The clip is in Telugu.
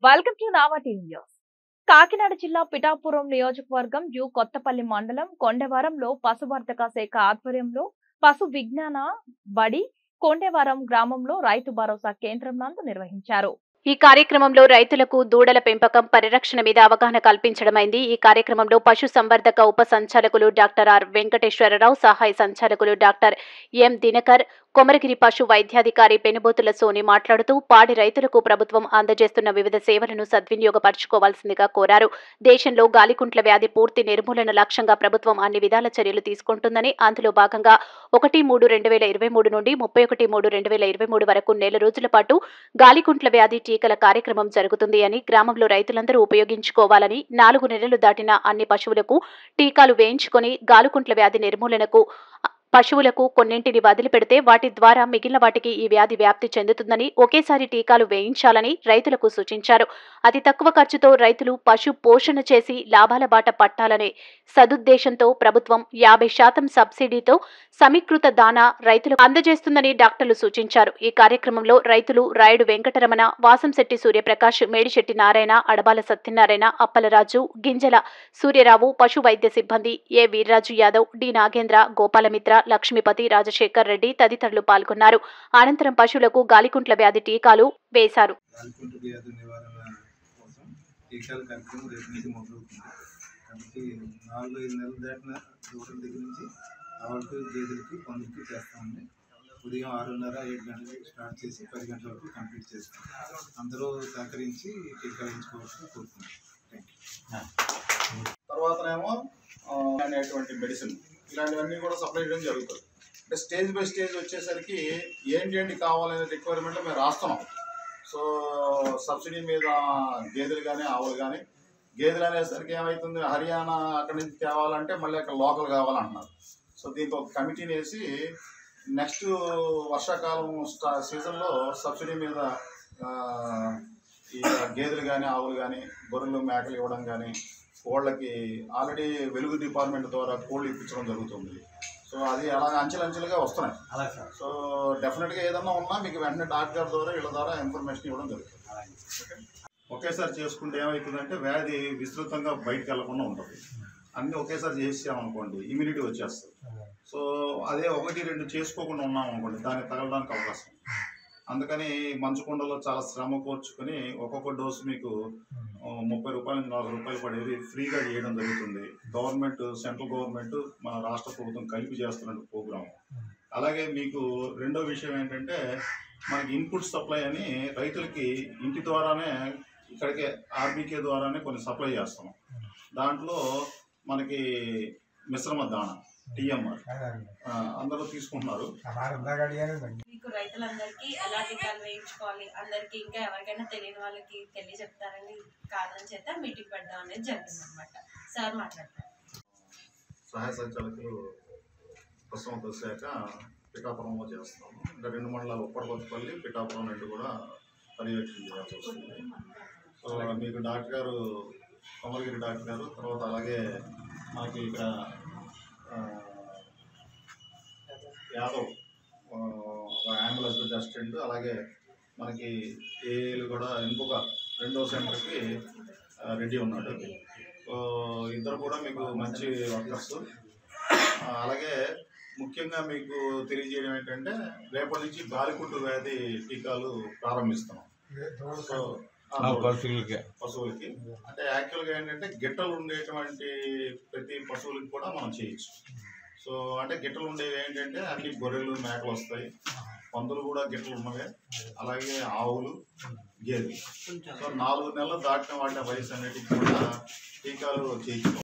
Welcome to Nava TV news Kakinada జిల్లా పిఠాపురం నియోజకవర్గం యు కొత్తపల్లి మండలం కొండవరంలో పశువర్ధక శాఖ ఆధ్వర్యంలో పశు విజ్ఞాన బడి కొండవరం గ్రామంలో రైతు భరోసా కేంద్రం నందు నిర్వహించారు ఈ కార్యక్రమంలో రైతులకు దూడల పెంపకం పరిరక్షణ మీద అవగాహన కల్పించడమైంది ఈ కార్యక్రమంలో పశు సంవర్ధక ఉప సంచాలకులు డాక్టర్ ఆర్ వెంకటేశ్వరరావు సహాయ సంచాలకులు డాక్టర్ ఎం దినకర్ కొమరగిరి పశు వైద్యాధికారి పెనుబోతుల సోని మాట్లాడుతూ పాడి రైతులకు ప్రభుత్వం అందజేస్తున్న వివిధ సేవలను సద్వినియోగపరచుకోవాల్సిందిగా కోరారు దేశంలో గాలికుంట్ల వ్యాధి పూర్తి నిర్మూలన లక్ష్యంగా ప్రభుత్వం అన్ని విధాల చర్యలు తీసుకుంటుందని అందులో భాగంగా ఒకటి మూడు రెండు వేల ఇరవై మూడు నుండి ముప్పై ఒకటి మూడు రెండు వేల ఇరవై మూడు వరకు నెల రోజుల పాటు గాలికుంట్ల వ్యాధి టీకల కార్యక్రమం జరుగుతుంది అని గ్రామంలో రైతులందరూ ఉపయోగించుకోవాలని నాలుగు నెలలు దాటిన అన్ని పశువులకు టీకాలు వేయించుకొని గాలికుంట్ల వ్యాధి నిర్మూలనకు పశువులకు కొన్నింటిని వదిలిపెడితే వాటి ద్వారా మిగిలిన వాటికి ఈ వ్యాధి వ్యాప్తి చెందుతుందని ఒకేసారి టీకాలు వేయించాలని రైతులకు సూచించారు అతి తక్కువ ఖర్చుతో రైతులు పశు పోషణ చేసి లాభాల బాట పట్టాలనే సదుద్దేశంతో ప్రభుత్వం యాభై శాతం సబ్సిడీతో సమీకృత దానా రైతులకు అందజేస్తుందని డాక్టర్లు సూచించారు ఈ కార్యక్రమంలో రైతులు రాయుడు వెంకటరమణ వాసంశెట్టి సూర్యప్రకాష్ మేడిశెట్టి నారాయణ అడబాల సత్యనారాయణ అప్పలరాజు గింజల సూర్యరావు పశు వైద్య సిబ్బంది ఏ వీర్రాజు యాదవ్ డి నాగేంద్ర గోపాలమిత్ర లక్ష్మీపతి రాజశేఖర్ రెడ్డి తదితరులు పాల్గొన్నారు అనంతరం పశువులకు గాలికుంట్ల వ్యాధి టీకాలు వేశారు గాలికుంటు వ్యాధి నివారణ కోసం టీకాల కార్యక్రమం రేపు నుంచి మొదలవుతుంది కాబట్టి నాలుగు ఐదు నెలలు దాటిన దూడల దగ్గర నుంచి ఆవులకి గేదెలకి పందులకి చేస్తామండి ఉదయం ఆరున్నర ఏడు గంటలకి స్టార్ట్ చేసి పది గంటల వరకు కంప్లీట్ చేస్తాం అందరూ సహకరించి టీకాలు వేయించుకోవాల్సి కోరుతున్నాం థ్యాంక్ యూ తర్వాతనేమో ఆ, అనేటువంటి మెడిసిన్ ఇలాంటివన్నీ కూడా సప్లై చేయడం జరుగుతుంది అంటే స్టేజ్ బై స్టేజ్ వచ్చేసరికి ఏంటి ఏంటి కావాలనే రిక్వైర్మెంట్ మేము రాస్తున్నాం సో సబ్సిడీ మీద గేదెలు కానీ ఆవులు కానీ గేదెలు అనేసరికి ఏమవుతుంది హర్యానా అక్కడి నుంచి తేవాలంటే మళ్ళీ అక్కడ లోకల్ కావాలంటున్నారు సో దీనికి ఒక కమిటీని వేసి నెక్స్ట్ వర్షాకాలం స్టా సీజన్లో సబ్సిడీ మీద ఆ, ఈ గేదెలు కానీ ఆవులు కానీ గొర్రెలు మేకలు ఇవ్వడం కానీ కోళ్ళకి ఆల్రెడీ వెలుగు డిపార్ట్మెంట్ ద్వారా కోళ్ళు ఇప్పించడం జరుగుతుంది సో అది అలా అంచెలంచెలుగా వస్తున్నాయి సో డెఫినెట్గా ఏదన్నా ఉన్నా మీకు వెంటనే డాక్టర్ ద్వారా వీళ్ళ ద్వారా ఇన్ఫర్మేషన్ ఇవ్వడం జరుగుతుంది ఓకే? ఒకేసారి చేసుకుంటే ఏమవుతుందంటే వ్యాధి విస్తృతంగా బయటకు వెళ్లకుండా ఉంటుంది అన్నీ ఒకేసారి చేసామనుకోండి ఇమ్యూనిటీ వచ్చేస్తుంది సో అదే ఒకటి రెండు చేసుకోకుండా ఉన్నాం అనుకోండి దానికి తగలడానికి అవకాశం అందుకని మంచుకొండలో చాలా శ్రమ కోర్చుకొని ఒక్కొక్క డోసు మీకు ఆ, ముప్పై రూపాయల నుంచి నలభై రూపాయలు పడేది ఫ్రీగా చేయడం జరుగుతుంది గవర్నమెంట్ సెంట్రల్ గవర్నమెంట్ మన రాష్ట్ర ప్రభుత్వం కలిపి చేస్తున్న ప్రోగ్రామ్ అలాగే మీకు రెండో విషయం ఏంటంటే మనకి ఇన్పుట్ సప్లై అని రైతులకి ఇంటి ద్వారానే ఇక్కడికే ఆర్బీకే ద్వారానే కొన్ని సప్లై చేస్తాం దాంట్లో మనకి మిశ్రమ దాణ టీఎంఆర్ అందరూ తీసుకుంటున్నారు మీకు రైతులందరికీ ఎలా టీకాలు వేయించుకోవాలి అందరికీ ఇంకా ఎవరికైనా తెలియని వాళ్ళకి తెలియజెప్తారని కారణం చేత మీటింగ్ పెట్టడం అనేది జరిగింది అనమాట సార్ మాట్లాడతారు సహాయ సంచాలకులు పశ్చిమ శాఖ పిఠాపురంలో చేస్తాము ఇంకా రెండు మండలాలు ఉప్పరకొత్తపల్లి పిఠాపురం రెండు కూడా పర్యవేక్షణ చేయాల్సి వస్తుంది సో మీకు డాక్టర్ గారు కొమరగిరి డాక్టర్ గారు తర్వాత అలాగే మనకి ఇక్కడ ఆ, యాదవ్ ఆ, ఒక యానిమల్ హస్బెండరీ అసిస్టెంట్ అలాగే మనకి ఏఏలు కూడా ఇంకొక రెండో సెంటర్కి ఆ, రెడీ ఉన్నాడు సో ఇద్దరు కూడా మీకు మంచి వర్కర్స్ ఆ, అలాగే ముఖ్యంగా మీకు తెలియజేయడం ఏంటంటే రేపటి నుంచి గాలికుంటు వ్యాధి టీకాలు ప్రారంభిస్తున్నాం సో ఆ, పశువులకి పశువులకి అంటే యాక్చువల్గా ఏంటంటే గిట్టలు ఉండేటువంటి ప్రతి పశువులకి కూడా మనం చేయొచ్చు సో అంటే గిట్టలు ఉండేవి ఏంటంటే అన్ని గొర్రెలు మేకలు వస్తాయి పందులు కూడా గిట్టలు ఉన్నవే అలాగే ఆవులు గేదెలు సో నాలుగు నెలలు దాటిన వాటి వయసు అన్నిటికీ కూడా టీకాలు చేయించుకోవాలి